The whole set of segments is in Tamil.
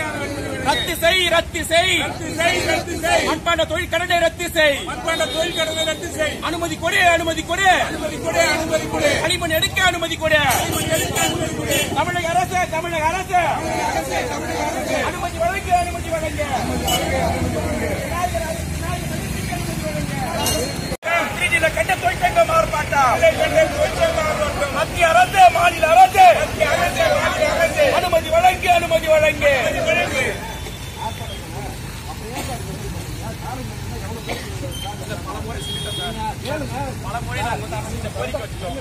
ரத்து செய் ரத்து செய் ரத்து செய் ரத்து செய் மண்பாண்ட தொழில் கடனை ரத்து செய் மண்பாண்ட தொழில் கடனை ரத்து செய் அனுமதி கொடு அனுமதி கொடு அனுமதி கொடு அனுமதி கொடு களிமண் எடுக்க அனுமதி கொடு எடுக்க அனுமதி கொடு தமிழக அரசு தமிழக அரசு அனுமதி வழங்கு அனுமதி வழங்கு திருச்சியில கட்ட தொழிற்சங்கம் ஆர்ப்பாட்டம் மத்திய அரசு மாநில அரசு அனுமதி வழங்கு அனுமதி வழங்கு பலமுறை நாங்க வந்து அரசு கோரிக்கை வச்சுட்டோம்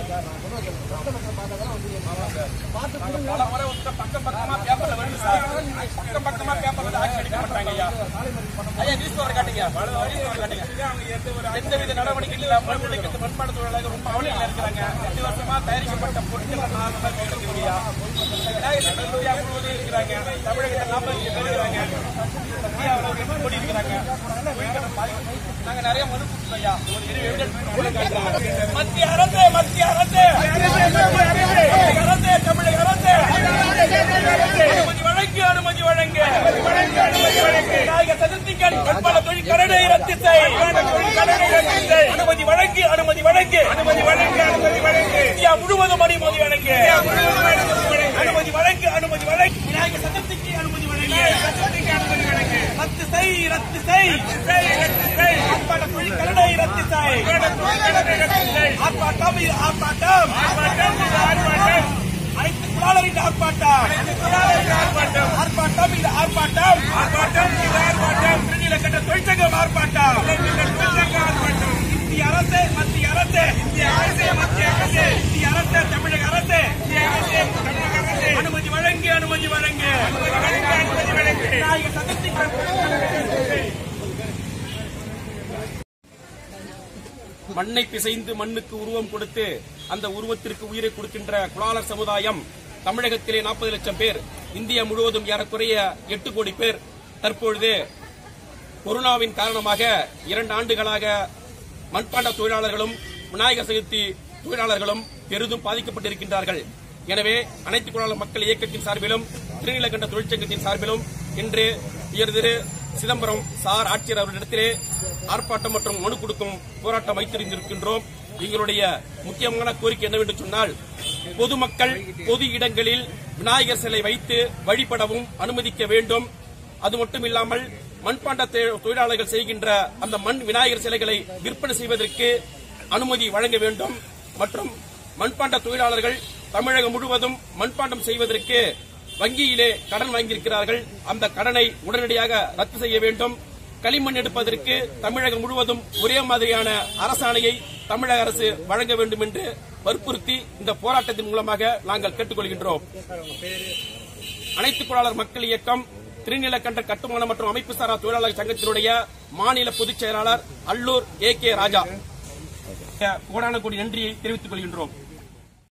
பல முறை வந்து பக்கம் பக்கமா பேப்பர்ல வருது சார் பக்கம் பக்கமா பேப்பர்ல வந்து ஆட்சி எடுக்க மாட்டாங்க ஐயா ஐயா நியூஸ் பேப்பர் காட்டுங்க நியூஸ் பேப்பர் காட்டுங்க எந்த வித நடவடிக்கை இல்லாம உழைக்கிறது மண்பாட தொழிலாளர்கள் ரொம்ப அவலையில் இருக்கிறாங்க ரெண்டு வருஷமா தயாரிக்கப்பட்ட பொருட்கள் நாலு கிடைக்கலையா விநாயகர் இந்தியா முழுவதும் இருக்கிறாங்க தமிழகத்தில் நாற்பது பேர் இருக்கிறாங்க இந்தியாவில் ஒரு எட்டு கோடி இருக்கிறாங்க நாங்க நிறைய மனு கொடுத்தோம் ஐயா ஒரு இரு evidence காட்டுறாங்க. மத்திய அரசு மத்திய அரசு தமிழக அரசு தமிழக அரசு அனுமதி வழங்கு அனுமதி வழங்கு விநாயகர் சதுர்த்திக்கு மண்பாட தொழில் கடனை ரத்து செய் அனுமதி வழங்கு அனுமதி வழங்கு அனுமதி வழங்கு அனுமதி வழங்கு இந்தியா முழுவதும் அனுமதி வழங்கு அனுமதி வழங்கு அனுமதி வழங்கு விநாயகர் சதுர்த்திக்கு அனுமதி வழங்கு ரத்து செய் ரத்து செய் மண்பாட தொழில் கடனை ரத்து செய் ஆர்ப்பாட்டம் இது ஆர்ப்பாட்டம் அனைத்து குலாளரின் ஆர்ப்பாட்டம் ஆர்ப்பாட்டம் இது ஆர்ப்பாட்டம் ஆர்ப்பாட்டம் இது ஆர்ப்பாட்டம் திருநீலக்கண்ட தொழிற்சங்கம் ஆர்ப்பாட்டம் இந்திய அரசு மத்திய அரசு இந்திய அரசு மத்திய அரசு இந்திய அரசு தமிழக அரசு அனுமதி வழங்கு அனுமதி வழங்கு அனுமதி வழங்கு விநாயகர் சதுர்த்தி மண்ணை பிசைந்து மண்ணுக்கு உருவம் கொடுத்து அந்த உருவத்திற்கு உயிரை கொடுக்கின்ற குலாளர் சமுதாயம் தமிழகத்திலே நாற்பது லட்சம் பேர் இந்தியா முழுவதும் ஏறக்குறைய எட்டு கோடி பேர் தற்பொழுது கொரோனாவின் காரணமாக இரண்டு ஆண்டுகளாக மண்பாண்ட தொழிலாளர்களும் விநாயகர் சதுர்த்தி தொழிலாளர்களும் பெரிதும் பாதிக்கப்பட்டிருக்கின்றார்கள் எனவே அனைத்து குழாளர் மக்கள் இயக்கத்தின் சார்பிலும் திருநீலகண்ட தொழிற்சங்கத்தின் சார்பிலும் இன்று உயர் திரு சிதம்பரம் சார் ஆட்சியர் அவர்களிடத்திலே ஆர்ப்பாட்டம் மற்றும் மனு கொடுக்கும் போராட்டம் வைத்திருந்திருக்கின்றோம் எங்களுடைய முக்கியமான கோரிக்கை என்னவென்று சொன்னால் பொதுமக்கள் பொது இடங்களில் விநாயகர் சிலை வைத்து வழிபடவும் அனுமதிக்க வேண்டும் அது மட்டும் இல்லாமல் மண்பாண்ட தொ- தொழிலாளர்கள் செய்கின்ற அந்த மண் விநாயகர் சிலைகளை விற்பனை செய்வதற்கு அனுமதி வழங்க வேண்டும் மற்றும் மண்பாண்ட தொழிலாளர்கள் தமிழகம் முழுவதும் மண்பாண்டம் செய்வதற்கு வங்கியிலே கடன் வாங்கியிருக்கிறார்கள் அந்த கடனை உடனடியாக ரத்து செய்ய வேண்டும் களிமண் எடுப்பதற்கு தமிழகம் முழுவதும் ஒரே மாதிரியான அரசாணையை தமிழக அரசு வழங்க வேண்டும் என்று வற்புறுத்தி இந்த போராட்டத்தின் மூலமாக நாங்கள் கேட்டுக்கொள்கின்றோம் அனைத்து குழாளர் மக்கள் இயக்கம் திருநிலக்கண்ட கட்டுமான மற்றும் அமைப்பு சாரா தொழிலாளர் சங்கத்தினுடைய மாநில பொதுச் செயலாளர் அல்லூர் ஏ கே ராஜா கோடான கோடி நன்றியை தெரிவித்துக் கொள்கின்றோம்